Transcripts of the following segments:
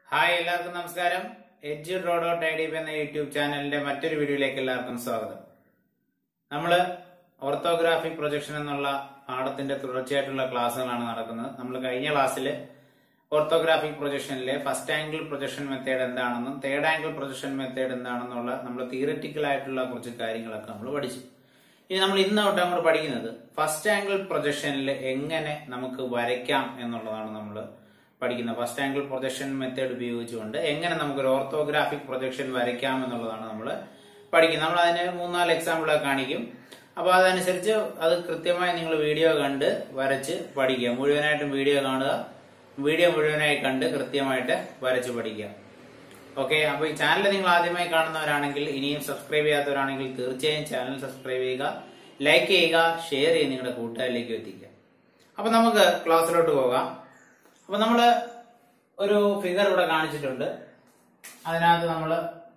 hi എല്ലാവർക്കും നമസ്കാരം edge draw dot I D എന്ന യൂട്യൂബ് ചാനലിന്റെ മറ്റൊരു വീഡിയോയിലേക്ക് എല്ലാവർക്കും സ്വാഗതം നമ്മള് ഓർത്തോഗ്രാഫിക് പ്രൊജക്ഷൻ എന്നുള്ള പാഠത്തിന്റെ തുടർച്ചയായിട്ടുള്ള ക്ലാസ്സുകളാണ് നടക്കുന്നത് നമ്മൾ കഴിഞ്ഞ ക്ലാസ്സിൽ ഓർത്തോഗ്രാഫിക് പ്രൊജക്ഷനിലെ ഫസ്റ്റ് ആംഗിൾ പ്രൊജക്ഷൻ മെത്തേഡ് എന്താണെന്നും തേർഡ് ആംഗിൾ പ്രൊജക്ഷൻ മെത്തേഡ് എന്താണെന്നുള്ള നമ്മൾ തിയററ്റിക്കൽ ആയിട്ടുള്ള കുറച്ച് കാര്യങ്ങളൊക്കെ നമ്മൾ പഠിച്ചു ഇനി നമ്മൾ ഇന്ന് തൊട്ട് നമ്മൾ പഠിക്കുന്നത് ഫസ്റ്റ് ആംഗിൾ പ്രൊജക്ഷനിൽ എങ്ങനെ നമുക്ക് വരയ്ക്കാം എന്നുള്ളതാണ് നമ്മൾ പഠിക്കുന്നത് ഫസ്റ്റ് ആംഗിൾ പ്രൊജക്ഷൻ മെത്തേഡ് ഉപയോഗിച്ചുകൊണ്ട് എങ്ങനെ നമുക്ക് ഒരു ഓർത്തോഗ്രാഫിക് പ്രൊജക്ഷൻ വരയ്ക്കാം എന്നുള്ളതാണ് നമ്മൾ പഠിക്കുന്നത് നമ്മൾ അതിന് മൂന്നാല് എക്സാമ്പിളൊക്കെ കാണിക്കും അപ്പോൾ അതനുസരിച്ച് അത് കൃത്യമായി നിങ്ങൾ വീഡിയോ കണ്ട് വരച്ച് പഠിക്കുക മുഴുവനായിട്ടും വീഡിയോ കാണുക വീഡിയോ മുഴുവനായി കണ്ട് കൃത്യമായിട്ട് വരച്ച് പഠിക്കുക ഓക്കെ അപ്പൊ ഈ ചാനൽ നിങ്ങൾ ആദ്യമായി കാണുന്നവരാണെങ്കിൽ ഇനിയും സബ്സ്ക്രൈബ് ചെയ്യാത്തവരാണെങ്കിൽ തീർച്ചയായും ചാനൽ സബ്സ്ക്രൈബ് ചെയ്യുക ലൈക്ക് ചെയ്യുക ഷെയർ ചെയ്ത് നിങ്ങളുടെ കൂട്ടുകാരിലേക്ക് എത്തിക്കുക അപ്പൊ നമുക്ക് ക്ലാസ്സിലോട്ട് പോകാം അപ്പൊ നമ്മള് ഒരു ഫിഗർ ഇവിടെ കാണിച്ചിട്ടുണ്ട് അതിനകത്ത് നമ്മൾ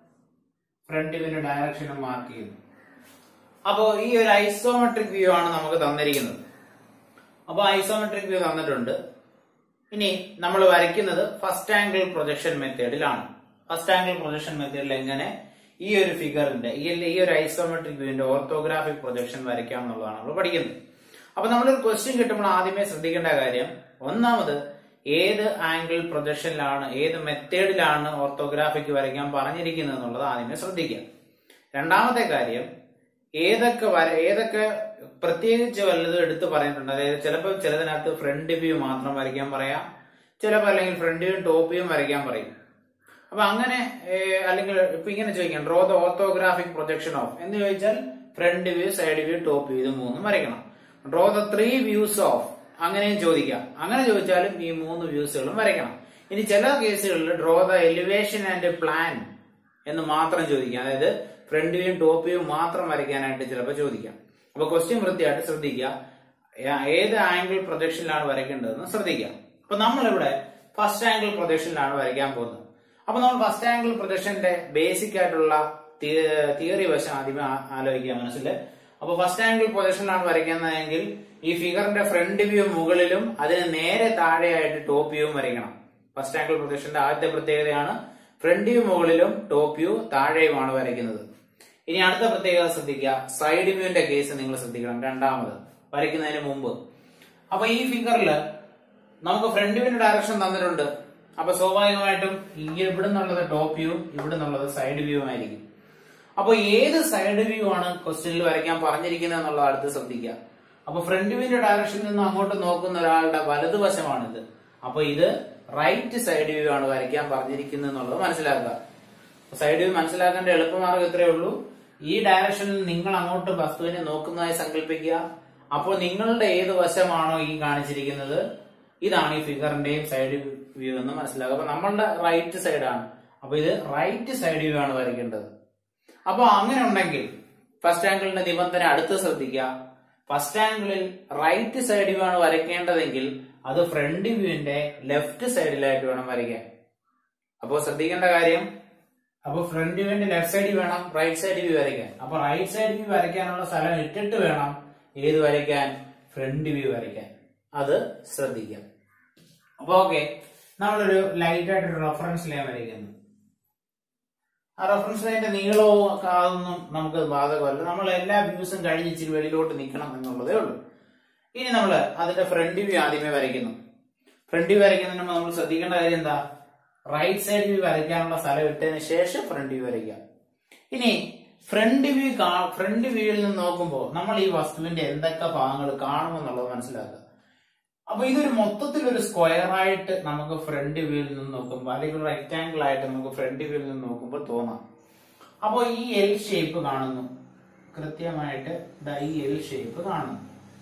ഫ്രണ്ട് വ്യൂവിന്റെ ഡയറക്ഷനും മാർക്ക് ചെയ്യുന്നു അപ്പോ ഈ ഒരു ഐസോമെട്രിക് വ്യൂ ആണ് നമുക്ക് തന്നിരിക്കുന്നത് അപ്പൊ ഐസോമെട്രിക് വ്യൂ തന്നിട്ടുണ്ട് ഇനി നമ്മൾ വരയ്ക്കുന്നത് ഫസ്റ്റ് ആംഗിൾ പ്രൊജക്ഷൻ മെത്തേഡിലാണ് ഫസ്റ്റ് ആംഗിൾ പ്രൊജക്ഷൻ മെത്തേഡിൽ എങ്ങനെ ഈ ഒരു ഫിഗറിന്റെ ഈ ഈ ഒരു ഐസോമെട്രിക് വ്യൂവിന്റെ ഓർത്തോഗ്രാഫിക് പ്രൊജക്ഷൻ വരയ്ക്കാം എന്നുള്ളതാണ് നമ്മൾ പഠിക്കുന്നത് അപ്പൊ നമ്മളൊരു ക്വസ്റ്റ്യൻ കിട്ടുമ്പോൾ ആദ്യമേ ശ്രദ്ധിക്കേണ്ട കാര്യം ഒന്നാമത് ഏത് ആംഗിൾ പ്രൊജക്ഷനിലാണ് ഏത് മെത്തേഡിലാണ് ഓർത്തോഗ്രാഫിക് വരയ്ക്കാൻ പറഞ്ഞിരിക്കുന്നത് എന്നുള്ളത് ആദ്യമേ ശ്രദ്ധിക്കുക രണ്ടാമത്തെ കാര്യം ഏതൊക്കെ വര ഏതൊക്കെ പ്രത്യേകിച്ച് വല്ലതും എടുത്ത് പറഞ്ഞിട്ടുണ്ട് അതായത് ചിലപ്പോൾ ചിലതിനകത്ത് ഫ്രണ്ട് വ്യൂ മാത്രം വരയ്ക്കാൻ പറയാം ചിലപ്പോൾ അല്ലെങ്കിൽ ഫ്രണ്ട് വ്യൂ ടോപ്പ് വ്യൂ വരയ്ക്കാൻ പറയും അപ്പൊ അങ്ങനെ ഏഹ്, അല്ലെങ്കിൽ ഇപ്പൊ ഇങ്ങനെ ചോദിക്കാം draw the orthographic projection of എന്ന് ചോദിച്ചാൽ front view side view top view ഇത് മൂന്നും വരയ്ക്കണം draw the three views of അങ്ങനെയും ചോദിക്കാം അങ്ങനെ ചോദിച്ചാലും ഈ മൂന്ന് വ്യൂസുകളും വരയ്ക്കണം ഇനി ചില കേസുകളിൽ draw the elevation and plan എന്ന് മാത്രം ചോദിക്കാം അതായത് ഫ്രണ്ട് വ്യൂ ടോപ്പ് വ്യൂ മാത്രം വരയ്ക്കാനായിട്ട് ചിലപ്പോൾ ചോദിക്കാം അപ്പൊ ക്വസ്റ്റ്യൻ വൃത്തിയായിട്ട് ശ്രദ്ധിക്കുക ഏ- ഏത് ആംഗിൾ പ്രൊജക്ഷനിലാണ് വരയ്ക്കേണ്ടതെന്ന് ശ്രദ്ധിക്കുക അപ്പൊ നമ്മളിവിടെ ഫസ്റ്റ് ആംഗിൾ പ്രൊജക്ഷനിലാണ് വരയ്ക്കാൻ പോകുന്നത് അപ്പൊ നമ്മൾ ഫസ്റ്റ് ആംഗിൾ പ്രൊജക്ഷന്റെ ബേസിക് ആയിട്ടുള്ള തിയറി വശം ആദ്യമേ ആ- ആലോചിക്കുക മനസ്സിൽ അപ്പൊ ഫസ്റ്റ് ആംഗിൾ പൊസിഷനിലാണ് വരയ്ക്കുന്നതെങ്കിൽ ഈ ഫിഗറിന്റെ ഫ്രണ്ട് വ്യൂ മുകളിലും അതിന് നേരെ താഴെയായിട്ട് ടോപ്പ് വ്യൂവും വരയ്ക്കണം ഫസ്റ്റ് ആംഗിൾ പ്രൊജക്ഷന്റെ ആദ്യത്തെ പ്രത്യേകതയാണ് ഫ്രണ്ട് വ്യൂ മുകളിലും ടോപ്പ് വ്യൂ താഴെയുമാണ് വരയ്ക്കുന്നത് ഇനി അടുത്ത പ്രത്യേകത ശ്രദ്ധിക്കുക സൈഡ് വ്യൂവിന്റെ കേസ് നിങ്ങൾ ശ്രദ്ധിക്കണം രണ്ടാമത് വരയ്ക്കുന്നതിന് മുമ്പ് അപ്പൊ ഈ ഫിഗറിൽ നമുക്ക് ഫ്രണ്ട് വ്യൂവിന്റെ ഡയറക്ഷൻ തന്നിട്ടുണ്ട് അപ്പൊ സ്വാഭാവികമായിട്ടും ഈ ഇവിടെ നിന്നുള്ളത് ടോപ്പ് വ്യൂ ഇവിടെ നിന്നുള്ളത് സൈഡ് വ്യൂ ആയിരിക്കും അപ്പൊ ഏത് സൈഡ് വ്യൂ ആണ് ക്വസ്റ്റ്യനിൽ വരയ്ക്കാൻ പറഞ്ഞിരിക്കുന്നത് എന്നുള്ളത് അടുത്ത് ശ്രദ്ധിക്കുക അപ്പൊ ഫ്രണ്ട് വ്യൂവിന്റെ ഡയറക്ഷനിൽ നിന്ന് അങ്ങോട്ട് നോക്കുന്ന ഒരാളുടെ വലതുവശമാണിത് അപ്പൊ ഇത് റൈറ്റ് സൈഡ് വ്യൂ ആണ് വരയ്ക്കാൻ പറഞ്ഞിരിക്കുന്നത് എന്നുള്ളത് മനസ്സിലാക്കുക സൈഡ് വ്യൂ മനസ്സിലാക്കേണ്ട എളുപ്പമാർഗം ഇത്രയേ ഉള്ളൂ ഈ ഡയറക്ഷനിൽ നിങ്ങൾ അങ്ങോട്ട് വസ്തുവിനെ നോക്കുന്നതായി സങ്കല്പിക്കുക അപ്പോൾ നിങ്ങളുടെ ഏത് വശമാണോ ഈ കാണിച്ചിരിക്കുന്നത് ഇതാണ് ഈ ഫിഗറിന്റെയും സൈഡ് വ്യൂ എന്ന് മനസ്സിലാക്കുക അപ്പൊ നമ്മളുടെ റൈറ്റ് സൈഡാണ് അപ്പൊ ഇത് റൈറ്റ് സൈഡ് വ്യൂ ആണ് വരയ്ക്കേണ്ടത് അപ്പൊ അങ്ങനെ ഉണ്ടെങ്കിൽ ഫസ്റ്റ് ആംഗിളിന്റെ നിബന്ധന അടുത്ത് ശ്രദ്ധിക്കുക ഫസ്റ്റ് ആംഗിളിൽ റൈറ്റ് സൈഡ് വ്യൂ ആണ് വരയ്ക്കേണ്ടതെങ്കിൽ അത് ഫ്രണ്ട് വ്യൂവിന്റെ ലെഫ്റ്റ് സൈഡിലായിട്ട് വേണം വരയ്ക്കാൻ അപ്പോൾ ശ്രദ്ധിക്കേണ്ട കാര്യം അപ്പൊ ഫ്രണ്ട് വ്യൂവിന്റെ ലെഫ്റ്റ് സൈഡിൽ വേണം റൈറ്റ് സൈഡ് വ്യൂ വരയ്ക്കാൻ അപ്പൊ റൈറ്റ് സൈഡ് വ്യൂ വരയ്ക്കാനുള്ള സ്ഥലം ഇട്ടിട്ട് വേണം ഏത് വരയ്ക്കാൻ ഫ്രണ്ട് വ്യൂ വരയ്ക്കാൻ അത് ശ്രദ്ധിക്കാം അപ്പൊ ഓക്കെ നമ്മളൊരു ലൈറ്റ് ആയിട്ടൊരു റെഫറൻസ് ലൈൻ വരയ്ക്കുന്നു ആ റെഫറൻസ് ലൈനിന്റെ നീളവും ഒക്കെ അതൊന്നും നമുക്ക് ബാധകമല്ല നമ്മൾ എല്ലാ വ്യൂസും കഴിഞ്ഞ് ഇച്ചിരി വെളിയിലോട്ട് നിൽക്കണം എന്നുള്ളതേ ഉള്ളൂ ഇനി നമ്മൾ അതിന്റെ ഫ്രണ്ട് വ്യൂ ആദ്യമേ വരയ്ക്കുന്നു ഫ്രണ്ട് വ്യൂ വരയ്ക്കുന്നതിന് മുമ്പ് നമ്മൾ ശ്രദ്ധിക്കേണ്ട കാര്യം എന്താ റൈറ്റ് സൈഡ് വ്യൂ വരയ്ക്കാനുള്ള സ്ഥലം ഇട്ടതിന് ശേഷം ഫ്രണ്ട് വ്യൂ വരയ്ക്കുക ഇനി ഫ്രണ്ട് വ്യൂ ഫ്രണ്ട് വ്യൂവിൽ നിന്ന് നോക്കുമ്പോൾ നമ്മൾ ഈ വസ്തുവിന്റെ എന്തൊക്കെ ഭാഗങ്ങൾ കാണുമെന്നുള്ളത് മനസ്സിലാക്കുക അപ്പൊ ഇതൊരു മൊത്തത്തിൽ ഒരു സ്ക്വയർ ആയിട്ട് നമുക്ക് ഫ്രണ്ട് വ്യൂവിൽ നിന്ന് നോക്കുമ്പോൾ അല്ലെങ്കിൽ ഒരു റെക്ടാംഗിൾ ആയിട്ട് നമുക്ക് ഫ്രണ്ട് വ്യൂവിൽ നിന്ന് നോക്കുമ്പോൾ തോന്നാം അപ്പോൾ ഈ എൽ ഷേപ്പ് കാണുന്നു കൃത്യമായിട്ട് ദാ ഈ എൽ ഷേപ്പ് കാണുന്നു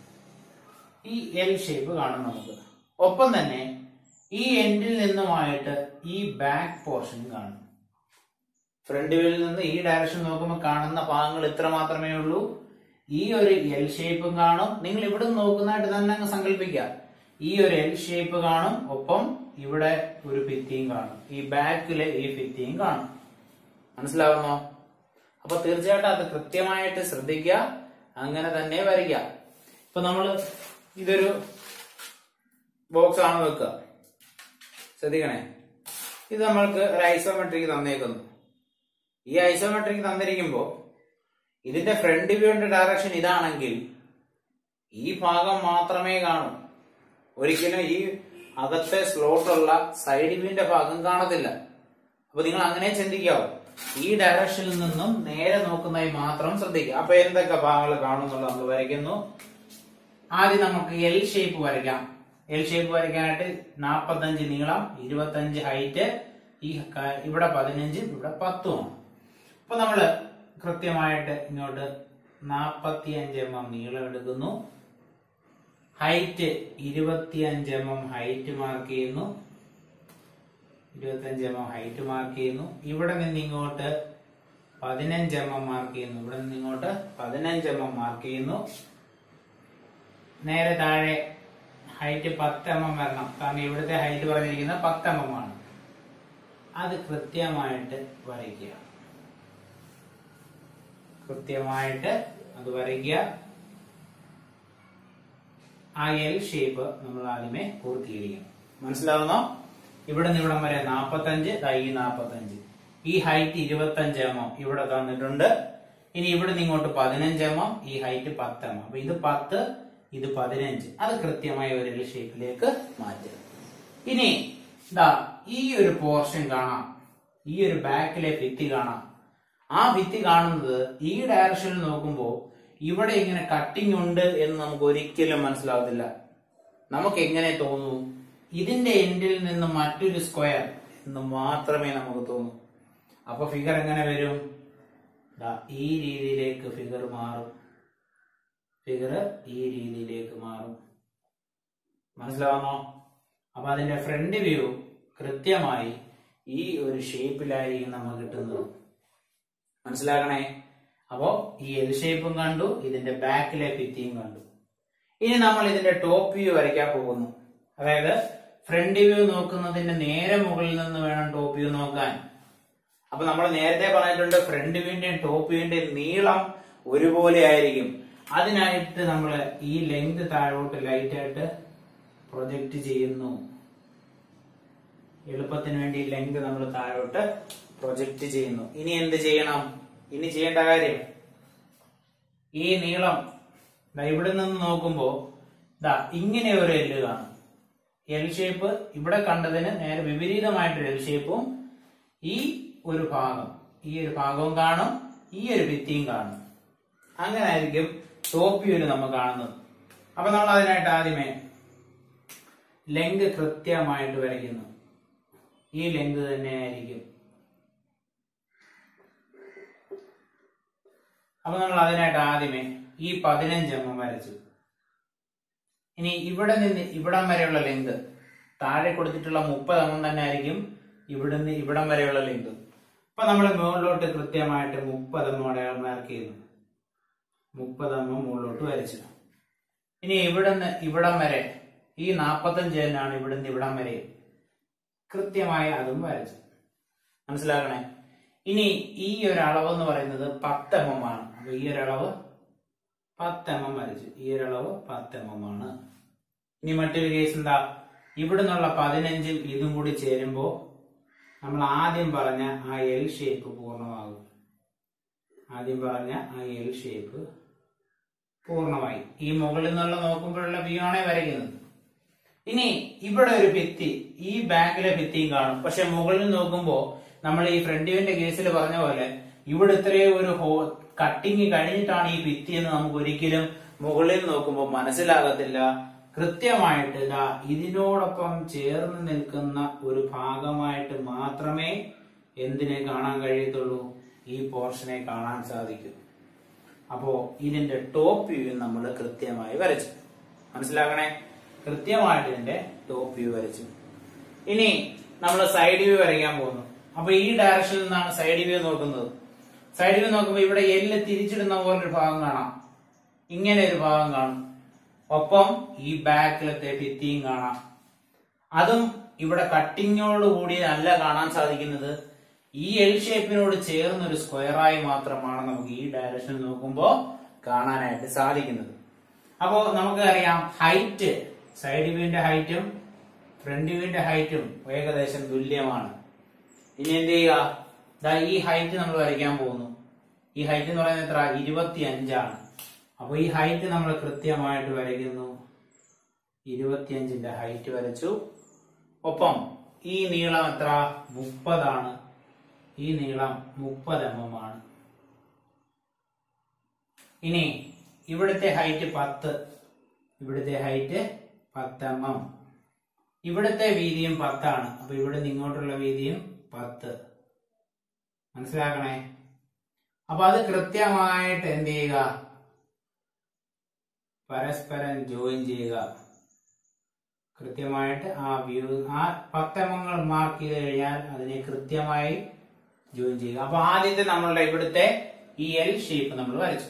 ഈ എൽ ഷേപ്പ് കാണും നമുക്ക് ഒപ്പം തന്നെ ഈ എൻഡിൽ നിന്നുമായിട്ട് ഈ ബാക്ക് പോർഷൻ കാണും ഫ്രണ്ട് വ്യൂവിൽ നിന്ന് ഈ ഡയറക്ഷൻ നോക്കുമ്പോൾ കാണുന്ന ഭാഗങ്ങൾ ഇത്ര മാത്രമേ ഉള്ളൂ ഈ ഒരു എൽ ഷേപ്പും കാണും നിങ്ങൾ ഇവിടെ നിന്ന് നോക്കുന്നതായിട്ട് തന്നെ അങ്ങ് സങ്കല്പിക്കുക ഈ ഒരു എൽ ഷേപ്പ് കാണും ഒപ്പം ഇവിടെ ഒരു ഭിത്തിയും കാണും ഈ ബാക്കില് ഈ ഭിത്തിയും കാണും മനസ്സിലാവുന്നോ അപ്പൊ തീർച്ചയായിട്ടും അത് കൃത്യമായിട്ട് ശ്രദ്ധിക്കുക അങ്ങനെ തന്നെ വരിക ഇപ്പൊ നമ്മള് ഇതൊരു ബോക്സ് ആണ് വെക്കുക ശ്രദ്ധിക്കണേ ഇത് നമ്മൾക്ക് ഒരു ഐസോമെട്രിക് തന്നേക്കുന്നു ഈ ഐസോമെട്രിക് തന്നിരിക്കുമ്പോൾ ഇതിന്റെ ഫ്രണ്ട് വ്യൂവിന്റെ ഡയറക്ഷൻ ഇതാണെങ്കിൽ ഈ ഭാഗം മാത്രമേ കാണൂ ഒരിക്കലും ഈ അകത്തെ സ്ലോട്ടുള്ള സൈഡ് വ്യൂവിന്റെ ഭാഗം കാണത്തില്ല അപ്പൊ നിങ്ങൾ അങ്ങനെ ചിന്തിക്കാവൂ ഈ ഡയറക്ഷനിൽ നിന്നും നേരെ നോക്കുന്നതായി മാത്രം ശ്രദ്ധിക്കുക അപ്പൊ എന്തൊക്കെ ഭാഗങ്ങൾ കാണുന്നുള്ളത് നമ്മൾ വരയ്ക്കുന്നു ആദ്യം നമുക്ക് എൽ ഷേപ്പ് വരയ്ക്കാം എൽ ഷേപ്പ് വരയ്ക്കാനായിട്ട് നാപ്പത്തഞ്ച് നീളം ഇരുപത്തഞ്ച് ഹൈറ്റ് ഈ ക- ഇവിടെ പതിനഞ്ചും ഇവിടെ പത്തുമാണ് അപ്പൊ നമ്മള് കൃത്യമായിട്ട് ഇങ്ങോട്ട് നാപ്പത്തി അഞ്ച് എം എം നീളം എടുക്കുന്നു ഹൈറ്റ് ഇരുപത്തിയഞ്ച് എം എം ഹൈറ്റ് മാർക്ക് ചെയ്യുന്നു ഇരുപത്തിയഞ്ച് എം എം ഹൈറ്റ് മാർക്ക് ചെയ്യുന്നു ഇവിടെ നിന്ന് ഇങ്ങോട്ട് പതിനഞ്ച് എം എം മാർക്ക് ചെയ്യുന്നു ഇവിടെ നിന്ന് ഇങ്ങോട്ട് പതിനഞ്ച് എം എം മാർക്ക് ചെയ്യുന്നു നേരെ താഴെ ഹൈറ്റ് പത്ത് എം എം വരണം കാരണം ഇവിടുത്തെ ഹൈറ്റ് പറഞ്ഞിരിക്കുന്നത് പത്ത് എം എം ആണ് അത് കൃത്യമായിട്ട് വരയ്ക്കുക കൃത്യമായിട്ട് അത് വരയ്ക്കുക ആ എൽ ഷേപ്പ് നമ്മൾ ആദ്യമേ പൂർത്തീകരിക്കണം മനസ്സിലാവുന്നോ ഇവിടെ നിന്ന് ഇവിടം വരെ നാപ്പത്തഞ്ച് ദാ ഈ നാപ്പത്തഞ്ച് ഈ ഹൈറ്റ് ഇരുപത്തഞ്ച് എം എം ഇവിടെ തന്നിട്ടുണ്ട് ഇനി ഇവിടെ നിന്ന് ഇങ്ങോട്ട് പതിനഞ്ച് എം എം ഈ ഹൈറ്റ് പത്ത് എം എം അപ്പൊ ഇത് പത്ത് ഇത് പതിനഞ്ച് അത് കൃത്യമായ ഒരു എൽ ഷേപ്പിലേക്ക് മാറ്റുക ഇനി ദാ ഈ ഒരു പോർഷൻ കാണാം ഈ ഒരു ബാക്കിലെ ഭിത്തി കാണാം ആ ഭിത്തി കാണുന്നത് ഈ ഡയറക്ഷനിൽ നോക്കുമ്പോൾ ഇവിടെ ഇങ്ങനെ കട്ടിങ് ഉണ്ട് എന്ന് നമുക്ക് ഒരിക്കലും മനസ്സിലാവത്തില്ല നമുക്ക് എങ്ങനെ തോന്നൂ ഇതിന്റെ എൻഡിൽ നിന്ന് മറ്റൊരു സ്ക്വയർ എന്ന് മാത്രമേ നമുക്ക് തോന്നൂ അപ്പൊ ഫിഗർ എങ്ങനെ വരും ദാ ഈ രീതിയിലേക്ക് ഫിഗർ മാറും ഫിഗർ ഈ രീതിയിലേക്ക് മാറും മനസ്സിലാവുന്നോ അപ്പൊ അതിന്റെ ഫ്രണ്ട് വ്യൂ കൃത്യമായി ഈ ഒരു ഷേപ്പിലായിരിക്കും നമുക്ക് കിട്ടുന്നത് മനസ്സിലാക്കണേ അപ്പോ ഈ എൽ ഷേപ്പും കണ്ടു ഇതിന്റെ ബാക്കിലെ ഭിത്തിയും കണ്ടു ഇനി നമ്മൾ ഇതിന്റെ ടോപ്പ് വ്യൂ വരയ്ക്കാൻ പോകുന്നു അതായത് ഫ്രണ്ട് വ്യൂ നോക്കുന്നതിന്റെ നേരെ മുകളിൽ നിന്ന് വേണം ടോപ്പ് വ്യൂ നോക്കാൻ അപ്പൊ നമ്മൾ നേരത്തെ പറഞ്ഞിട്ടുണ്ട് ഫ്രണ്ട് വ്യൂവിന്റെയും ടോപ്പ് വ്യൂവിന്റെയും നീളം ഒരുപോലെ ആയിരിക്കും അതിനായിട്ട് നമ്മൾ ഈ ലെങ്ത് താഴോട്ട് ലൈറ്റ് ആയിട്ട് പ്രൊജക്റ്റ് ചെയ്യുന്നു എളുപ്പത്തിന് വേണ്ടി ലെങ്ത് നമ്മൾ താഴോട്ട് പ്രൊജക്റ്റ് ചെയ്യുന്നു ഇനി എന്ത് ചെയ്യണം ഇനി ചെയ്യേണ്ട കാര്യം ഈ നീളം ദാ ഇവിടെ നിന്ന് നോക്കുമ്പോ ദാ ഇങ്ങനെ ഒരു എല്ല് കാണും എൽ ഷേപ്പ് ഇവിടെ കണ്ടതിന് നേരെ വിപരീതമായിട്ടൊരു എൽ ഷേപ്പും ഈ ഒരു ഭാഗം ഈ ഒരു ഭാഗവും കാണും ഈ ഒരു ഭിത്തിയും കാണും അങ്ങനെ ആയിരിക്കും ടോപ്പ് വ്യൂവിൽ നമ്മൾ കാണുന്നത് അപ്പൊ നമ്മൾ അതിനായിട്ട് ആദ്യമേ ലെങ്ത് കൃത്യമായിട്ട് വരയ്ക്കുന്നു ഈ ലെങ്ത് തന്നെയായിരിക്കും അപ്പൊ നമ്മൾ അതിനായിട്ട് ആദ്യമേ ഈ പതിനഞ്ച് എം എം വരച്ചു ഇനി ഇവിടെ നിന്ന് ഇവിടം വരെയുള്ള ലെങ്ത് താഴെ കൊടുത്തിട്ടുള്ള മുപ്പത് എം എം തന്നെ ആയിരിക്കും ഇവിടെ നിന്ന് ഇവിടം വരെയുള്ള ലെങ്ത് അപ്പൊ നമ്മൾ മുകളിലോട്ട് കൃത്യമായിട്ട് മുപ്പത് എം അടയാളം മാർക്ക് ചെയ്യുന്നു മുപ്പത് എം എം മുകളിലോട്ട് വരച്ചു ഇനി ഇവിടുന്ന് ഇവിടം വരെ ഈ നാപ്പത്തഞ്ച് തന്നെയാണ് ഇവിടുന്ന് ഇവിടം വരെ കൃത്യമായി അതും വരച്ചു മനസ്സിലാക്കണേ ഇനി ഈ ഒരു അളവ് എന്ന് പറയുന്നത് പത്ത് എം എം ആണ് അപ്പൊ ഈ ഒരു അളവ് പത്ത് എം എം വരച്ചു ഈ ഒരു അളവ് പത്ത് എം എം ആണ് ഇനി മറ്റൊരു കേസ് എന്താ ഇവിടെ നിന്നുള്ള പതിനഞ്ചും ഇതും കൂടി ചേരുമ്പോ നമ്മൾ ആദ്യം പറഞ്ഞ ആ എൽ ഷേപ്പ് പൂർണ്ണമാകും ആദ്യം പറഞ്ഞ ആ എൽ ഷേപ്പ് പൂർണ്ണമായി ഈ മുകളിൽ നിന്നുള്ള നോക്കുമ്പോഴുള്ള വ്യൂ ആണേ വരയ്ക്കുന്നത് ഇനി ഇവിടെ ഒരു ഭിത്തി ഈ ബാക്കിലെ ഭിത്തിയും കാണും പക്ഷെ മുകളിൽ നോക്കുമ്പോ നമ്മൾ ഈ ഫ്രണ്ട് വ്യൂവിന്റെ കേസിൽ പറഞ്ഞ പോലെ ഇവിടെ ഇത്രയും ഒരു ഹോ കട്ടിങ് കഴിഞ്ഞിട്ടാണ് ഈ ഭിത്തി എന്ന് നമുക്ക് ഒരിക്കലും മുകളിൽ നോക്കുമ്പോൾ മനസ്സിലാകത്തില്ല കൃത്യമായിട്ട് ഇതാ ഇതിനോടൊപ്പം ചേർന്ന് നിൽക്കുന്ന ഒരു ഭാഗമായിട്ട് മാത്രമേ എന്തിനെ കാണാൻ കഴിയത്തുള്ളൂ ഈ പോർഷനെ കാണാൻ സാധിക്കൂ അപ്പോ ഇതിന്റെ ടോപ്പ് വ്യൂ നമ്മൾ കൃത്യമായി വരച്ചു മനസ്സിലാക്കണേ കൃത്യമായിട്ട് ഇതിന്റെ ടോപ്പ് വ്യൂ വരച്ചു ഇനി നമ്മൾ സൈഡ് വ്യൂ വരയ്ക്കാൻ പോകുന്നു അപ്പൊ ഈ ഡയറക്ഷനിൽ നിന്നാണ് സൈഡ് വ്യൂ നോക്കുന്നത് സൈഡ് വ്യൂ നോക്കുമ്പോൾ ഇവിടെ എല്ല് തിരിച്ചിടുന്ന പോലൊരു ഭാഗം കാണാം ഇങ്ങനെ ഒരു ഭാഗം കാണും ഒപ്പം ഈ ബാക്കിലത്തെ ഭിത്തിയും കാണാം അതും ഇവിടെ കട്ടിങ്ങോട് കൂടി അല്ല കാണാൻ സാധിക്കുന്നത് ഈ എൽ ഷേപ്പിനോട് ചേർന്ന ഒരു സ്ക്വയറായി മാത്രമാണ് നമുക്ക് ഈ ഡയറക്ഷനിൽ നോക്കുമ്പോൾ കാണാനായിട്ട് സാധിക്കുന്നത് അപ്പോ നമുക്ക് അറിയാം ഹൈറ്റ് സൈഡ് വ്യൂവിന്റെ ഹൈറ്റും ഫ്രണ്ട് വ്യൂവിന്റെ ഹൈറ്റും ഏകദേശം തുല്യമാണ് ഇനി എന്ത് ചെയ്യുക ദാ ഈ ഹൈറ്റ് നമ്മൾ വരയ്ക്കാൻ പോകുന്നു ഈ ഹൈറ്റ് എന്ന് പറയുന്നത് എത്ര ഇരുപത്തി അഞ്ചാണ് അപ്പൊ ഈ ഹൈറ്റ് നമ്മൾ കൃത്യമായിട്ട് വരയ്ക്കുന്നു ഇരുപത്തിയഞ്ചിന്റെ ഹൈറ്റ് വരച്ചു ഒപ്പം ഈ നീളം എത്ര മുപ്പതാണ് ഈ നീളം മുപ്പത് എം എം ആണ് ഇനി ഇവിടുത്തെ ഹൈറ്റ് പത്ത് ഇവിടുത്തെ ഹൈറ്റ് പത്ത് എം എം ഇവിടുത്തെ വീതിയും പത്താണ് അപ്പൊ ഇവിടെ നിന്ന് ഇങ്ങോട്ടുള്ള വീതിയും പത്ത് മനസ്സിലാക്കണേ അപ്പൊ അത് കൃത്യമായിട്ട് എന്ത് ചെയ്യുക പരസ്പരം ജോയിൻ ചെയ്യുക കൃത്യമായിട്ട് ആ വ്യൂ ആ പത്തമങ്ങൾ മാർക്ക് ചെയ്ത് കഴിഞ്ഞാൽ അതിനെ കൃത്യമായി ജോയിൻ ചെയ്യുക അപ്പൊ ആദ്യത്തെ നമ്മളുടെ ഇവിടുത്തെ ഈ എൽ ഷേപ്പ് നമ്മൾ വരച്ചു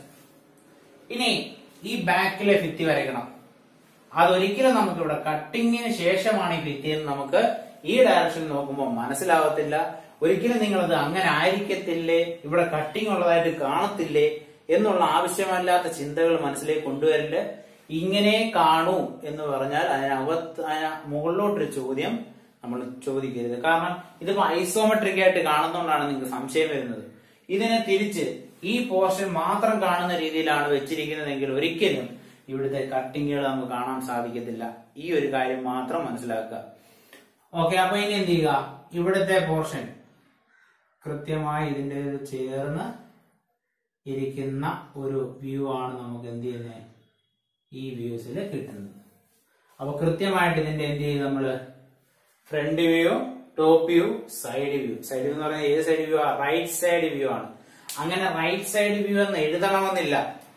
ഇനി ഈ ബാക്കിലെ ഭിത്തി വരയ്ക്കണം അതൊരിക്കലും നമുക്ക് ഇവിടെ കട്ടിങ്ങിന് ശേഷമാണ് ഈ ഭിത്തി എന്ന് നമുക്ക് ഈ ഡയറക്ഷൻ നോക്കുമ്പോൾ മനസ്സിലാവത്തില്ല ഒരിക്കലും നിങ്ങളത് അങ്ങനെ ആയിരിക്കത്തില്ലേ ഇവിടെ കട്ടിങ് ഉള്ളതായിട്ട് കാണത്തില്ലേ എന്നുള്ള ആവശ്യമല്ലാത്ത ചിന്തകൾ മനസ്സിലേക്ക് കൊണ്ടുവരല് ഇങ്ങനെ കാണൂ എന്ന് പറഞ്ഞാൽ അതിനകത്ത് അതിന് മുകളിലോട്ടൊരു ചോദ്യം നമ്മൾ ചോദിക്കരുത് കാരണം ഇതിപ്പോ ഐസോമെട്രിക് ആയിട്ട് കാണുന്നതുകൊണ്ടാണ് നിങ്ങൾക്ക് സംശയം വരുന്നത് ഇതിനെ തിരിച്ച് ഈ പോർഷൻ മാത്രം കാണുന്ന രീതിയിലാണ് വെച്ചിരിക്കുന്നതെങ്കിൽ ഒരിക്കലും ഇവിടുത്തെ കട്ടിങ്ങുകൾ നമുക്ക് കാണാൻ സാധിക്കത്തില്ല ഈ ഒരു കാര്യം മാത്രം മനസ്സിലാക്കുക ഓക്കെ അപ്പൊ ഇനി എന്ത് ചെയ്യുക ഇവിടുത്തെ പോർഷൻ കൃത്യമായി ഇതിന്റെ ചേർന്ന് ഇരിക്കുന്ന ഒരു വ്യൂ ആണ് നമുക്ക് എന്ത് ചെയ്യുന്നത് ഈ വ്യൂസിൽ കിട്ടുന്നത് അപ്പൊ കൃത്യമായിട്ട് ഇതിന്റെ എന്ത് ചെയ്യും നമ്മള് front view top view side view side view എന്ന് പറഞ്ഞാൽ ഏത് സൈഡ് വ്യൂ ആ റൈറ്റ് സൈഡ് വ്യൂ ആണ് അങ്ങനെ റൈറ്റ് സൈഡ് വ്യൂ എന്ന് എഴുതണമെന്നില്ല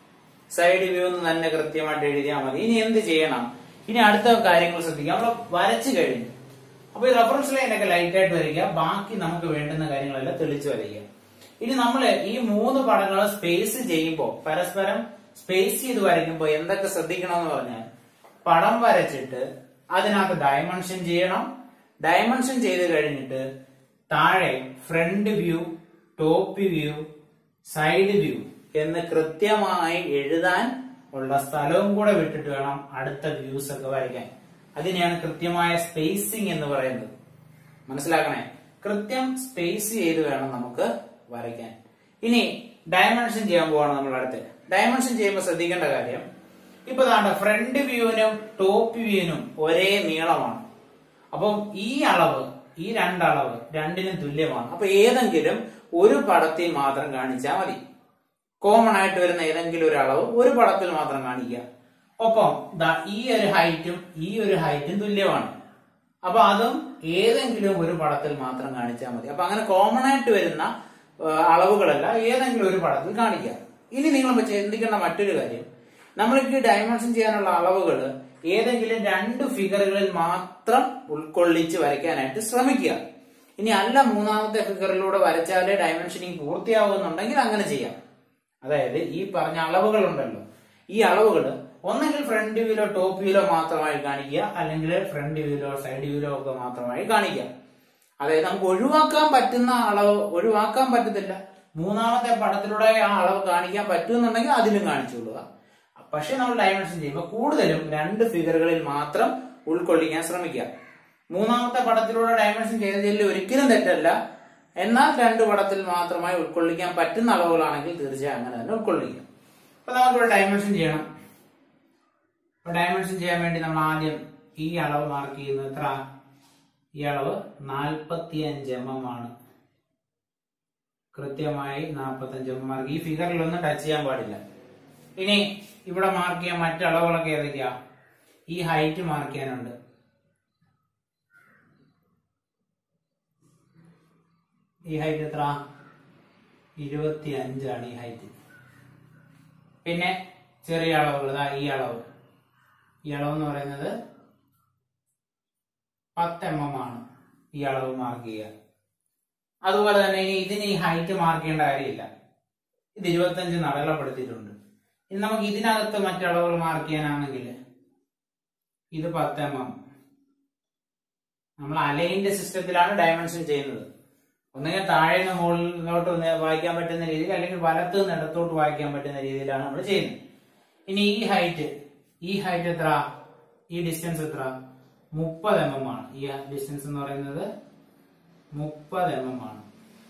സൈഡ് വ്യൂ എന്ന് തന്നെ കൃത്യമായിട്ട് എഴുതിയാൽ മതി ഇനി എന്ത് ചെയ്യണം ഇനി അടുത്ത കാര്യങ്ങൾ ശ്രദ്ധിക്കാം നമ്മൾ വരച്ചു കഴിഞ്ഞു അപ്പൊ ഈ റെഫറൻസ് ലൈനൊക്കെ ലൈറ്റ് ആയിട്ട് വരയ്ക്കുക ബാക്കി നമുക്ക് വേണ്ടുന്ന കാര്യങ്ങളെല്ലാം തെളിച്ച് വരയ്ക്കുക ഇനി നമ്മൾ ഈ മൂന്ന് പടങ്ങൾ സ്പേസ് ചെയ്യുമ്പോൾ പരസ്പരം സ്പേസ് ചെയ്ത് വരയ്ക്കുമ്പോൾ എന്തൊക്കെ ശ്രദ്ധിക്കണമെന്ന് പറഞ്ഞാൽ പടം വരച്ചിട്ട് അതിനകത്ത് ഡയമെൻഷൻ ചെയ്യണം ഡയമെൻഷൻ ചെയ്ത് കഴിഞ്ഞിട്ട് താഴെ front view top view side view എന്ന് കൃത്യമായി എഴുതാൻ ഉള്ള സ്ഥലവും കൂടെ വിട്ടിട്ട് വേണം അടുത്ത വ്യൂസ് ഒക്കെ വരയ്ക്കാൻ അതിനെയാണ് കൃത്യമായ സ്പേസിംഗ് എന്ന് പറയുന്നത് മനസ്സിലാക്കണേ കൃത്യം സ്പേസ് ചെയ്ത് വേണം നമുക്ക് വരയ്ക്കാൻ ഇനി ഡയമെൻഷൻ ചെയ്യാൻ പോവാണ് നമ്മൾ അടുത്ത് ഡയമെൻഷൻ ചെയ്യുമ്പോൾ ശ്രദ്ധിക്കേണ്ട കാര്യം ഇപ്പൊ ദാണ്ട ഫ്രണ്ട് വ്യൂവിനും ടോപ്പ് വ്യൂവിനും ഒരേ നീളമാണ് അപ്പം ഈ അളവ് ഈ രണ്ടളവ് രണ്ടിനും തുല്യമാണ് അപ്പൊ ഏതെങ്കിലും ഒരു പടത്തിൽ മാത്രം കാണിച്ചാൽ മതി കോമൺ ആയിട്ട് വരുന്ന ഏതെങ്കിലും ഒരു അളവ് ഒരു പടത്തിൽ മാത്രം കാണിക്കുക ഒപ്പം ദാ ഈ ഒരു ഹൈറ്റും ഈ ഒരു ഹൈറ്റും തുല്യമാണ് അപ്പൊ അതും ഏതെങ്കിലും ഒരു പടത്തിൽ മാത്രം കാണിച്ചാൽ മതി അപ്പൊ അങ്ങനെ കോമൺ ആയിട്ട് വരുന്ന ആ, അളവുകളല്ല ഏതെങ്കിലും ഒരു പടത്തിൽ കാണിക്കുക ഇനി നിങ്ങൾ ചിന്തിക്കേണ്ട മറ്റൊരു കാര്യം നമ്മൾക്ക് ഡയമെൻഷൻ ചെയ്യാനുള്ള അളവുകൾ ഏതെങ്കിലും രണ്ട് ഫിഗറുകളിൽ മാത്രം ഉൾക്കൊള്ളിച്ച് വരയ്ക്കാനായിട്ട് ശ്രമിക്കുക ഇനി അല്ല മൂന്നാമത്തെ ഫിഗറിലൂടെ വരച്ചാലേ ഡയമെൻഷനിങ് പൂർത്തിയാവുന്നുണ്ടെങ്കിൽ അങ്ങനെ ചെയ്യാം അതായത് ഈ പറഞ്ഞ അളവുകൾ ഉണ്ടല്ലോ ഈ അളവുകൾ ഒന്നെങ്കിൽ ഫ്രണ്ട് വ്യൂലോ ടോപ്പ് വ്യൂലോ മാത്രമായി കാണിക്കുക അല്ലെങ്കിൽ ഫ്രണ്ട് വ്യൂലോ സൈഡ് വ്യൂലോ ഒക്കെ മാത്രമായി കാണിക്കുക അതായത് നമുക്ക് ഒഴിവാക്കാൻ പറ്റുന്ന അളവ് ഒഴിവാക്കാൻ പറ്റത്തില്ല മൂന്നാമത്തെ പടത്തിലൂടെ ആ അളവ് കാണിക്കാൻ പറ്റുമെന്നുണ്ടെങ്കിൽ അതിലും കാണിച്ചുകൊള്ളുക പക്ഷെ നമ്മൾ ഡയമെൻഷൻ ചെയ്യുമ്പോൾ കൂടുതലും രണ്ട് ഫിഗറുകളിൽ മാത്രം ഉൾക്കൊള്ളിക്കാൻ ശ്രമിക്കുക മൂന്നാമത്തെ പടത്തിലൂടെ ഡയമെൻഷൻ ചെയ്തതിൽ ഒരിക്കലും തെറ്റല്ല എന്നാൽ രണ്ട് പടത്തിൽ മാത്രമായി ഉൾക്കൊള്ളിക്കാൻ പറ്റുന്ന അളവുകളാണെങ്കിൽ തീർച്ചയായും അങ്ങനെ തന്നെ ഉൾക്കൊള്ളിക്കുക അപ്പൊ നമുക്കിവിടെ ഡയമെൻഷൻ ചെയ്യണം അപ്പൊ ഡയമെൻഷൻ ചെയ്യാൻ വേണ്ടി നമ്മൾ ആദ്യം ഈ അളവ് മാർക്ക് ചെയ്യുന്നത് എത്ര ഈ അളവ് നാൽപ്പത്തി അഞ്ച് എം എം ആണ് കൃത്യമായി നാൽപ്പത്തി അഞ്ച് എം എം മാർക്ക് ഈ ഫിഗറിലൊന്നും ടച്ച് ചെയ്യാൻ പാടില്ല ഇനി ഇവിടെ മാർക്ക് ചെയ്യാൻ മറ്റു അളവുകളൊക്കെ ഏതൊക്കെയാ ഈ ഹൈറ്റ് മാർക്ക് ചെയ്യാനുണ്ട് ഈ ഹൈറ്റ് എത്ര ഇരുപത്തി അഞ്ചാണ് ഈ ഹൈറ്റ് പിന്നെ ചെറിയ അളവുകൾ ദാ ഈ അളവ് ഈ അളവ് എന്ന് പറയുന്നത് പത്ത് എം എം ആണ് ഈ അളവ് മാർക്ക് ചെയ്യുക അതുപോലെ തന്നെ ഇനി ഇതിന് ഈ ഹൈറ്റ് മാർക്ക് ചെയ്യേണ്ട കാര്യമില്ല ഇത് ഇരുപത്തഞ്ച് നടലപ്പെടുത്തിയിട്ടുണ്ട് ഇനി നമുക്ക് ഇതിനകത്ത് മറ്റളവുകൾ മാർക്ക് ചെയ്യാനാണെങ്കിൽ ഇത് പത്ത് എം എം നമ്മൾ അലൈൻഡ് സിസ്റ്റത്തിലാണ് ഡയമെൻഷൻ ചെയ്യുന്നത് ഒന്നുകിൽ താഴെ നിന്ന് മുകളിലോട്ട് ഒന്ന് വായിക്കാൻ പറ്റുന്ന രീതിയിൽ അല്ലെങ്കിൽ വലത്ത് നിന്ന് ഇടത്തോട്ട് വായിക്കാൻ പറ്റുന്ന രീതിയിലാണ് നമ്മൾ ചെയ്യുന്നത് ഇനി ഈ ഹൈറ്റ് ഈ ഹൈറ്റ് എത്ര ഈ ഡിസ്റ്റൻസ് എത്ര മുപ്പത് എം എം ആണ് ഈ ഡിസ്റ്റൻസ് എന്ന് പറയുന്നത് മുപ്പത് എം എം ആണ്